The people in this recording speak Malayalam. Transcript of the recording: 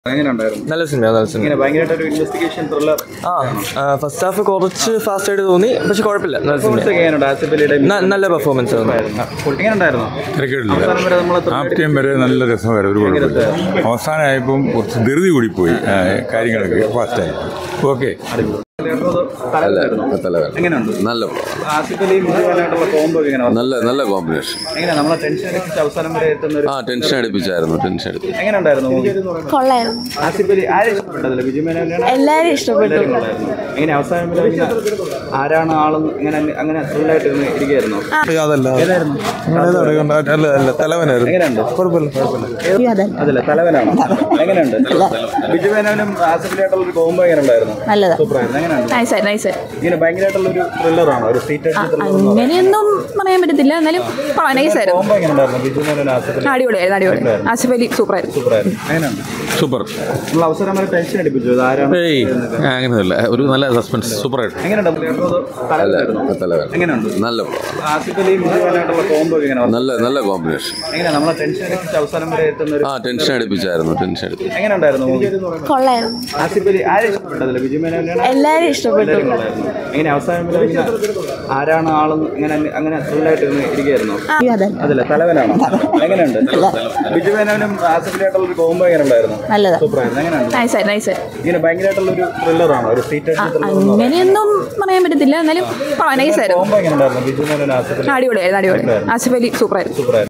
എങ്ങനെ ഉണ്ടായിരുന്നു നല്ല സിനിമ നല്ല സിനിമ ഇങ്ങനെ ഭയങ്കരമായിട്ട് ഒരു ഇൻവെസ്റ്റിഗേഷൻ ത്രില്ലർ ആ ഫസ്റ്റ് ഹാഫ് കുറച്ച് ഫാസ്റ്റ് ആയിട്ട് തോന്നി പക്ഷെ കുഴപ്പമില്ല നല്ല സിനിമ എങ്ങനെയുണ്ട് ആസിഫ് അലിയുടെ ന- നല്ല പെർഫോമൻസ് ആണ് എങ്ങനെ ഉണ്ടായിരുന്നു തിരക്കിടില്ല അവസാനം വരെ നമ്മളെ ആപ്റ്റയം വരെ നല്ല രസകരം ഒരു കുഴപ്പമില്ല അവസാനമായപ്പം കുറച്ച് ധൃതി കൂടിപ്പോയി ആ, കാര്യങ്ങളൊക്കെ ഫാസ്റ്റായി ഓക്കെ എങ്ങനെയുണ്ട് നല്ല ആസിഫ് അലിയും വിജയനായിട്ടുള്ള കോംബോ എങ്ങനെ വന്നു? നല്ല നല്ല കോമ്പിനേഷൻ എങ്ങനെ നമ്മളെ ടെൻഷൻ അടിപ്പിച്ച് അവസാനം വരെ എത്തുന്ന ഒരു ആ ടെൻഷൻ അടുപ്പിച്ചായിരുന്നു ടെൻഷൻ അടുപ്പിച്ചു എങ്ങനെ ഉണ്ടായിരുന്നു മൂവി കൊള്ളായിരുന്നു ആസിഫ് അലി ആരെ ഇഷ്ടപ്പെട്ടതില്ല വിജയ് മേനോനെയാണ് എല്ലാരും ഇഷ്ടപ്പെട്ടു എല്ലാവരും കൊള്ളായിരുന്നു. എങ്ങനെ അവസാനം വരെ ഇങ്ങനെ ആരാണ് ആളെന്ന് അങ്ങനെ അങ്ങനെ ത്രില്ലായിട്ട് ഇരുന്ന് ഇരിക്കുകയായിരുന്നു അതല്ല ഏതായിരുന്നു അല്ല അല്ല തലവനായിരുന്നു എങ്ങനെയുണ്ട് കുഴപ്പമില്ല അതല്ല തലവനാണോ എങ്ങനെയുണ്ട് ബിജു മേനോനും ആസിഫ് അലിയായിട്ടുള്ള ഒരു കോംബോ എങ്ങനെ ഉണ്ടായിരുന്നു നല്ലതാ സൂപ്പറായിരുന്നു എങ്ങനെയുണ്ട് നൈസായി നൈസായി ഇങ്ങനെ ഭയങ്കരമായിട്ടുള്ള ഒരു ത്രില്ലറാണോ ഒരു സീറ്റഡ് അങ്ങനെയൊന്നും പറയാൻ പറ്റത്തില്ല എന്നാലും നൈസായിരുന്നു കോംബോ എങ്ങനെ ഉണ്ടായിരുന്നു ബിജു മേനോനും ആസിഫ് അലി അടിപൊളിയായിരുന്നു അടിപൊളി ആസിഫ് അലി സൂപ്പറായിരുന്നു സൂപ്പറായിരുന്നു എങ്ങനെയുണ്ട് സൂപ്പർ നമ്മൾ അവസരം വരെ ടെൻഷൻ അടിപ്പിച്ചു ഇത് ആരാണ് ഏയ് അങ്ങനെയൊന്നുമില്ല ഒരു നല്ല സസ്പെൻസ് സൂപ്പറായിട്ട് എങ്ങനെയുണ്ട് തലവനായിരുന്നു തലവൻ എങ്ങനെയുണ്ട് നല്ല ആസിഫ് അലിയും ബിജു മേനോനായിട്ടുള്ള കോംബോ എങ്ങനെ വന്നു? നല്ല നല്ല കോമ്പിനേഷൻ എങ്ങനെ നമ്മളെ ടെൻഷൻ അടിപ്പിച്ച് അവസാനം വരെ എത്തുന്ന ഒരു ആ ടെൻഷൻ അടുപ്പിച്ചായിരുന്നു ടെൻഷൻ അടുപ്പിച്ചു എങ്ങനെ ഉണ്ടായിരുന്നു മൂവി കൊള്ളായിരുന്നു ആസിഫ് അലി ആരെ ഇഷ്ടപ്പെട്ടതില്ല ബിജു മേനോനെയാണ് എല്ലാരും ഇഷ്ടപ്പെട്ടു എല്ലാവരും കൊള്ളായിരുന്നു. എങ്ങനെ അവസാനം വരെ ഇങ്ങനെ ആരാണ് ആളെന്ന് അങ്ങനെ അങ്ങനെ ത്രില്ലായിട്ട് ഇരുന്ന് ഇരിക്കുകയായിരുന്നു അതല്ല തലവനാണോ എങ്ങനെയുണ്ട് ബിജു മേനോനും ആസിഫ് അലിയായിട്ടുള്ള ഒരു കോംബോ എങ്ങനെ ഉണ്ടായിരുന്നു നല്ലതാ സൂപ്പറായിരുന്നു എങ്ങനെയുണ്ട് നൈസായി നൈസായി ഇങ്ങനെ ഭയങ്കരമായിട്ടുള്ള ഒരു ത്രില്ലറാണോ ഒരു സീറ്റഡ് അങ്ങനെയൊന്നും പറയാൻ പറ്റത്തില്ല എന്നാലും നൈസായിരുന്നു കോംബോ എങ്ങനെ ഉണ്ടായിരുന്നു ബിജു മേനോനും ആസിഫ് അലി അടിപൊളിയായിരുന്നു അടിപൊളി ആസിഫ് അലി സൂപ്പറായിരുന്നു സൂപ്പറായിരുന്നു